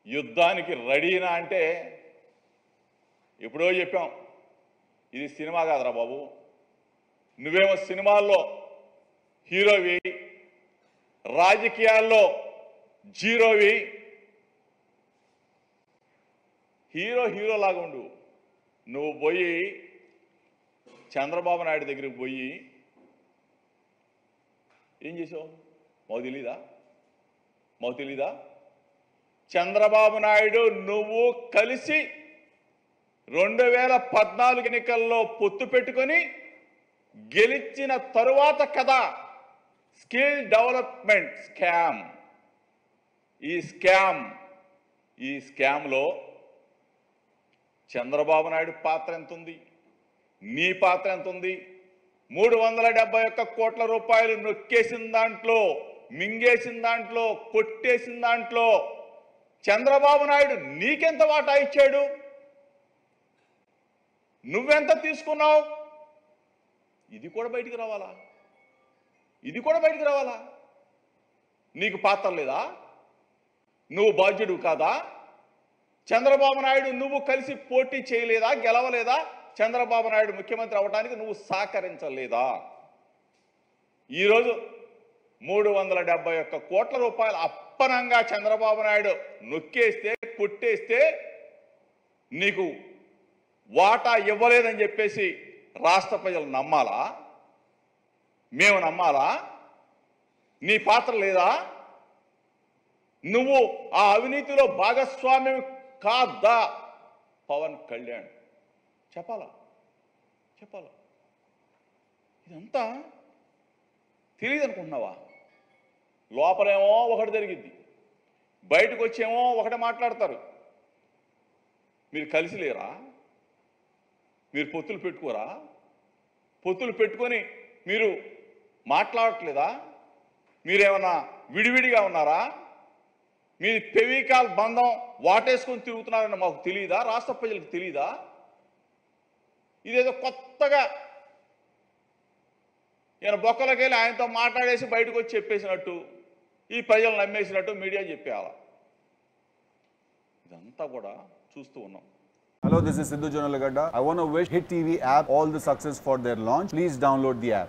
యుద్ధానికి రెడీనా అంటే ఎప్పుడో చెప్పాం ఇది సినిమా కాదురా బాబు నువ్వేమో సినిమాల్లో హీరోవి రాజకీయాల్లో జీరోవి హీరో హీరో లాగా ఉండు నువ్వు పోయి చంద్రబాబు నాయుడు దగ్గరికి పోయి ఏం చేసావు మాకు తెలీదా మాకు తెలీదా చంద్రబాబు నాయుడు నువ్వు కలిసి రెండు వేల పద్నాలుగు ఎన్నికల్లో పొత్తు పెట్టుకొని గెలిచిన తరువాత కదా స్కిల్ డెవలప్మెంట్ స్కామ్ ఈ స్కామ్ ఈ స్కామ్లో చంద్రబాబు నాయుడు పాత్ర ఎంత ఉంది నీ పాత్ర ఎంత ఉంది మూడు వందల డెబ్బై ఒక్క కోట్ల రూపాయలు నొక్కేసిన దాంట్లో మింగేసిన దాంట్లో కొట్టేసిన దాంట్లో చంద్రబాబు నాయుడు నీకెంత వాటా ఇచ్చాడు నువ్వెంత తీసుకున్నావు ఇది కూడా బయటికి రావాలా ఇది కూడా బయటికి రావాలా నీకు పాత్ర లేదా నువ్వు బాధ్యుడు కాదా చంద్రబాబు నాయుడు నువ్వు కలిసి పోటీ చేయలేదా గెలవలేదా చంద్రబాబు నాయుడు ముఖ్యమంత్రి అవడానికి నువ్వు సహకరించలేదా ఈరోజు మూడు వందల డెబ్బై ఒక్క కోట్ల రూపాయలు అప్పనంగా చంద్రబాబు నాయుడు నొక్కేస్తే కొట్టేస్తే నీకు వాటా ఇవ్వలేదని చెప్పేసి రాష్ట్ర ప్రజలు నమ్మాలా మేము నమ్మాలా నీ పాత్ర లేదా నువ్వు ఆ అవినీతిలో భాగస్వామ్యం కాదా పవన్ కళ్యాణ్ చెప్పాలా చెప్పాలా ఇదంతా తెలియదు అనుకుంటున్నావా లోపలేమో ఒకటి జరిగిద్ది బయటకు వచ్చేమో ఒకటి మాట్లాడతారు మీరు కలిసి లేరా మీరు పొత్తులు పెట్టుకోరా పొత్తులు పెట్టుకొని మీరు మాట్లాడట్లేదా మీరేమన్నా విడివిడిగా ఉన్నారా మీ పెవికాల్ బంధం వాటేసుకొని తిరుగుతున్నారని మాకు తెలియదా రాష్ట్ర ప్రజలకు తెలియదా ఇదేదో కొత్తగా ఈయన బొక్కలకి వెళ్ళి ఆయనతో మాట్లాడేసి బయటకు వచ్చి చెప్పేసినట్టు ఈ ప్రజలు నమ్మేసినట్టు మీడియా చెప్పేయాల ఇదంతా కూడా చూస్తూ ఉన్నాం Hello, this is Sidhu Jonalagada. I want to wish Hit TV app all the success for their launch. Please download the app.